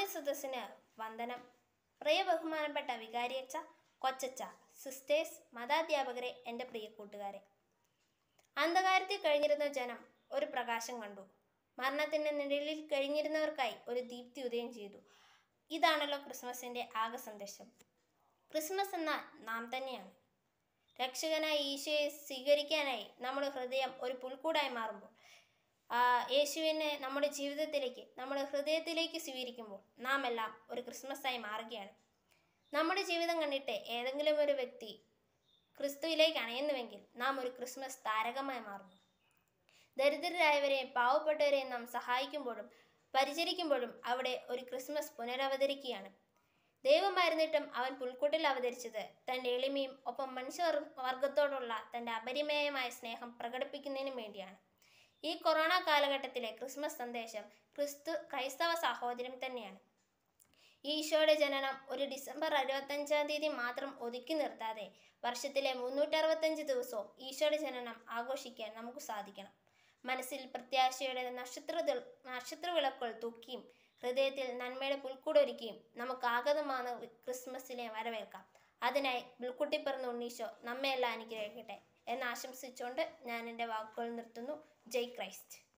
മാന്യ സദസ്സിന് വന്ദനം പ്രിയ ബഹുമാനപ്പെട്ട വികാരിയച്ച കൊച്ചച്ച സിസ്റ്റേഴ്സ് മതാധ്യാപകരെ എൻ്റെ പ്രിയ കൂട്ടുകാരെ അന്ധകാരത്തിൽ കഴിഞ്ഞിരുന്ന ജനം ഒരു പ്രകാശം കണ്ടു മരണത്തിൻ്റെ നിഴലിൽ കഴിഞ്ഞിരുന്നവർക്കായി ഒരു ദീപ്തി ഉദയം ചെയ്തു ഇതാണല്ലോ ക്രിസ്മസിൻ്റെ ആകെ സന്ദേശം ക്രിസ്മസ് എന്നാൽ നാം തന്നെയാണ് രക്ഷകനായി ഈശോയെ സ്വീകരിക്കാനായി നമ്മുടെ ഹൃദയം ഒരു പുൽക്കൂടായി മാറുമ്പോൾ ആ യേശുവിനെ നമ്മുടെ ജീവിതത്തിലേക്ക് നമ്മുടെ ഹൃദയത്തിലേക്ക് സ്വീകരിക്കുമ്പോൾ നാം എല്ലാം ഒരു ക്രിസ്മസായി മാറുകയാണ് നമ്മുടെ ജീവിതം കണ്ടിട്ട് ഏതെങ്കിലും ഒരു വ്യക്തി ക്രിസ്തുവിലേക്ക് അണയുന്നുവെങ്കിൽ നാം ഒരു ക്രിസ്മസ് താരകമായി മാറുന്നു ദരിദ്രരായവരെയും പാവപ്പെട്ടവരെയും നാം സഹായിക്കുമ്പോഴും പരിചരിക്കുമ്പോഴും അവിടെ ഒരു ക്രിസ്മസ് പുനരവതരിക്കുകയാണ് ദൈവമായിരുന്നിട്ടും അവൻ പുൽക്കൂട്ടിൽ അവതരിച്ചത് തൻ്റെ എളിമയും ഒപ്പം മനുഷ്യ വർഗത്തോടുള്ള തൻ്റെ അപരിമേയമായ സ്നേഹം പ്രകടിപ്പിക്കുന്നതിനും വേണ്ടിയാണ് ഈ കൊറോണ കാലഘട്ടത്തിലെ ക്രിസ്മസ് സന്ദേശം ക്രിസ്തു ക്രൈസ്തവ സാഹോദര്യം തന്നെയാണ് ഈശോയുടെ ജനനം ഒരു ഡിസംബർ അറുപത്തഞ്ചാം തീയതി മാത്രം ഒതുക്കി നിർത്താതെ വർഷത്തിലെ മുന്നൂറ്ററുപത്തഞ്ച് ദിവസവും ഈശോയുടെ ജനനം ആഘോഷിക്കാൻ നമുക്ക് സാധിക്കണം മനസ്സിൽ പ്രത്യാശയുടെ നക്ഷത്ര നക്ഷത്ര വിളക്കുകൾ തൂക്കിയും ഹൃദയത്തിൽ നന്മയുടെ പുൽക്കൂടൊരുക്കിയും നമുക്ക് ആഗതമാണ് ക്രിസ്മസിനെ വരവേൽക്കാം അതിനായി പുൽക്കുട്ടി പിറന്ന ഉണ്ണീശോ നമ്മയെല്ലാം അനുഗ്രഹിക്കട്ടെ എന്ന് ആശംസിച്ചുകൊണ്ട് ഞാൻ എൻ്റെ വാക്കുകൾ നിർത്തുന്നു ജയ് ക്രൈസ്റ്റ്